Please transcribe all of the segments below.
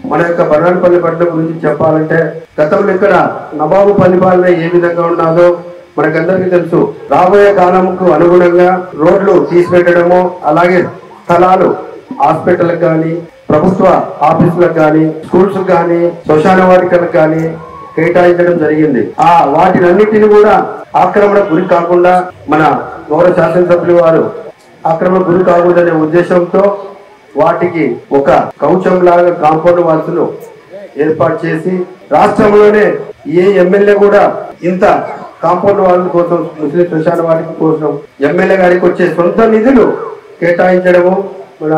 మన యొక్క బర్రాన్పల్లి పట్టణం గురించి చెప్పాలంటే గతంలో ఇక్కడ నవాబు పరిపాలన ఏ విధంగా ఉన్నదో మనకందరికీ తెలుసు రాబోయే కాలంకు అనుగుణంగా రోడ్లు తీసిపెట్టడము అలాగే స్థలాలు హాస్పిటల్కి కానీ ప్రభుత్వ ఆఫీసులకు కానీ స్కూల్స్ కానీ శ్మశాన వాటికలకు కానీ కేటాయించడం జరిగింది ఆ వాటినన్నిటిని కూడా ఆక్రమణ గురి కాకుండా మన గౌరవ శాసనసభ్యులు వారు ఆక్రమణ గురి కాకూడదనే ఉద్దేశంతో వాటికి ఒక కవచం లాగా కాంపౌండ్ వాల్స్ ను ఏర్పాటు చేసి రాష్ట్రంలోనే ఏ ఎమ్మెల్యే కూడా ఇంత కాంపౌండ్ వాళ్ళ కోసం ముస్లిం శ్మశాన వాటికి కోసం ఎమ్మెల్యే గారికి వచ్చే సొంత నిధులు కేటాయించడము మన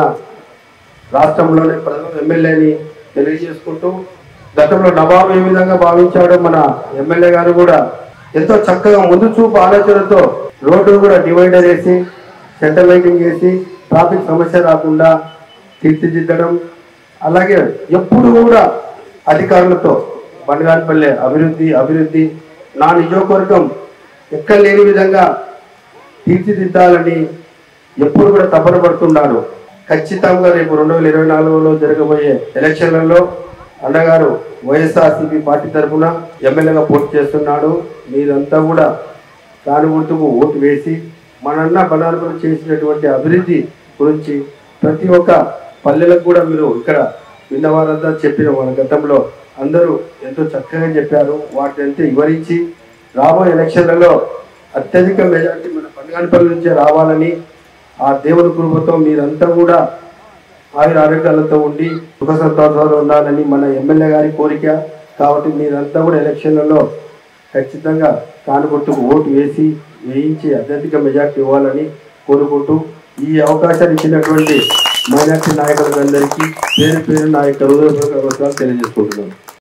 రాష్ట్రంలోనే ప్రథమ ఎమ్మెల్యేని తెలియజేసుకుంటూ గతంలో నవాబు ఏ విధంగా భావించాడో మన ఎమ్మెల్యే గారు కూడా ఎంతో చక్కగా ముందు చూపు ఆలోచనతో రోడ్డు కూడా డివైడర్ వేసి సెంటర్ లైటింగ్ వేసి ట్రాఫిక్ సమస్య రాకుండా తీర్చిదిద్దడం అలాగే ఎప్పుడు కూడా అధికారులతో బండగానపల్లె అభివృద్ధి అభివృద్ధి నా నియోజకవర్గం ఎక్కడ లేని విధంగా తీర్చిదిద్దాలని ఎప్పుడు కూడా తపన పడుతున్నాడు ఖచ్చితంగా రేపు రెండు వేల ఇరవై నాలుగులో జరగబోయే ఎలక్షన్లలో అన్నగారు వైఎస్ఆర్సీపీ పార్టీ తరఫున ఎమ్మెల్యేగా పోటీ చేస్తున్నాడు మీరంతా కూడా దాని గుర్తుకు ఓటు వేసి మనన్న బనార్పులు చేసినటువంటి అభివృద్ధి గురించి ప్రతి ఒక్క పల్లెలకు కూడా మీరు ఇక్కడ విన్నవారంతా చెప్పిన మన గతంలో అందరూ ఎంతో చక్కగా చెప్పారు వాటిని అంతా వివరించి రాబోయే ఎలక్షన్లలో అత్యధిక మెజార్టీ మన పండుగపల్లి నుంచే రావాలని ఆ దేవుని కృపతో మీరంతా కూడా ఆయుర ఆరోగ్యాలతో ఉండి సుఖ సంతోషాలు ఉండాలని మన ఎమ్మెల్యే గారి కోరిక కాబట్టి మీరంతా కూడా ఎలక్షన్లలో ఖచ్చితంగా కానుగుర్తుకు ఓటు వేసి వేయించి అత్యధిక మెజార్టీ ఇవ్వాలని కోరుకుంటూ ఈ అవకాశాన్ని ఇచ్చినటువంటి మైనార్టీ నాయకులందరికీ పేరు పేరు నా యొక్క హృదయపూర్వక నమస్కారాలు తెలియజేసుకుంటున్నాను